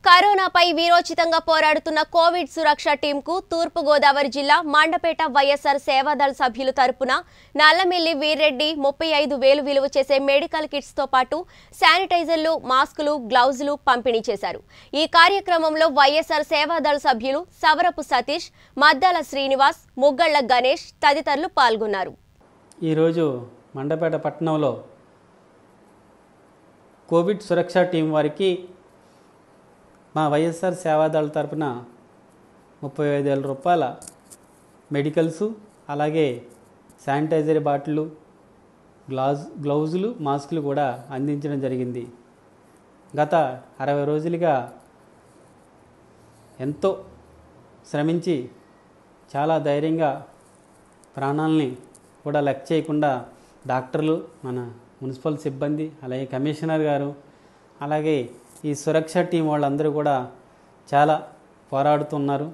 కరోనాపై వీరోచితంగా పోరాడుతున్న కోవిడ్ సురక్ష టీంకు తూర్పు గోదావరి జిల్లా మండపేట వైఎస్ఆర్ సేవాదళ సభ్యుల తరపున నల్లమిల్లి వీర్రెడ్డి ముప్పై ఐదు వేలు విలువ చేసే మెడికల్ కిట్స్ తో పాటు శానిటైజర్లు మాస్కులు గ్లౌజులు పంపిణీ చేశారు ఈ కార్యక్రమంలో వైఎస్ఆర్ సేవాదళ సభ్యులు సవరపు సతీష్ మద్దాల శ్రీనివాస్ ముగ్గళ్ల గణేష్ తదితరులు పాల్గొన్నారు ఈరోజు మండపేట పట్టణంలో కోవిడ్ సురక్ష టీం వారికి మా వైఎస్ఆర్ సేవాదళ తరపున ముప్పై ఐదు వేల రూపాయల మెడికల్సు అలాగే శానిటైజర్ బాటిళ్ళు గ్లాజ్ గ్లౌజులు మాస్కులు కూడా అందించడం జరిగింది గత అరవై రోజులుగా ఎంతో శ్రమించి చాలా ధైర్యంగా ప్రాణాలని కూడా లెక్క చేయకుండా డాక్టర్లు మన మున్సిపల్ సిబ్బంది అలాగే కమిషనర్ గారు అలాగే ఈ సురక్ష టీం వాళ్ళందరూ కూడా చాలా పోరాడుతున్నారు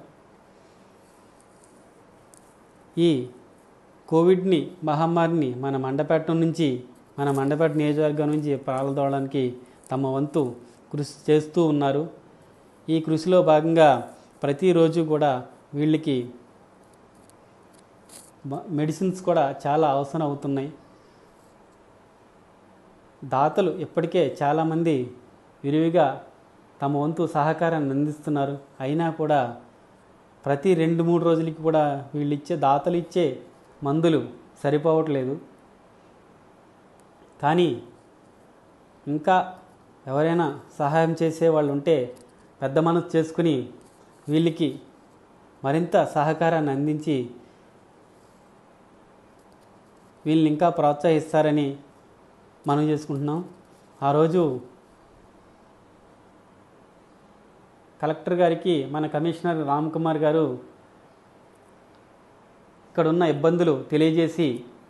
ఈ కోవిడ్ని మహమ్మారిని మన మండపేట నుంచి మన మండపేట నియోజకవర్గం నుంచి పాల్గొనడానికి తమ వంతు కృషి చేస్తూ ఉన్నారు ఈ కృషిలో భాగంగా ప్రతిరోజు కూడా వీళ్ళకి మ- మెడిసిన్స్ కూడా చాలా అవసరం అవుతున్నాయి దాతలు ఇప్పటికే చాలామంది విరివిగా తమ వంతు సహకారాన్ని అందిస్తున్నారు అయినా కూడా ప్రతి రెండు మూడు రోజులకి కూడా వీళ్ళు ఇచ్చే దాతలు ఇచ్చే మందులు సరిపోవట్లేదు కానీ ఇంకా ఎవరైనా సహాయం చేసే వాళ్ళు ఉంటే పెద్ద మనసు చేసుకుని వీళ్ళకి మరింత సహకారాన్ని అందించి వీళ్ళని ఇంకా ప్రోత్సహిస్తారని మనం చేసుకుంటున్నాం ఆ రోజు కలెక్టర్ గారికి మన కమిషనర్ రామ్ కుమార్ గారు ఇక్కడ ఉన్న ఇబ్బందులు తెలియజేసి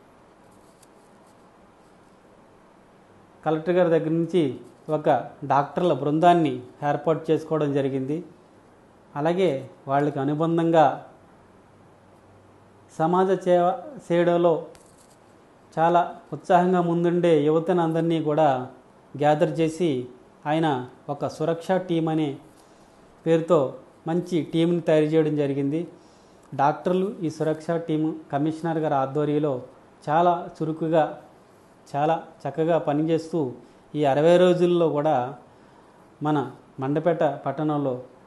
కలెక్టర్ గారి దగ్గర నుంచి ఒక డాక్టర్ల బృందాన్ని ఏర్పాటు చేసుకోవడం జరిగింది అలాగే వాళ్ళకి అనుబంధంగా సమాజ సేవ సేవలో చాలా ఉత్సాహంగా ముందుండే యువతను అందరినీ కూడా గ్యాదర్ చేసి ఆయన ఒక సురక్ష టీం అనే పేరుతో మంచి టీంని తయారు చేయడం జరిగింది డాక్టర్లు ఈ సురక్ష టీము కమిషనర్ గారి ఆధ్వర్యంలో చాలా చురుకుగా చాలా చక్కగా పనిచేస్తూ ఈ అరవై రోజుల్లో కూడా మన మండపేట పట్టణంలో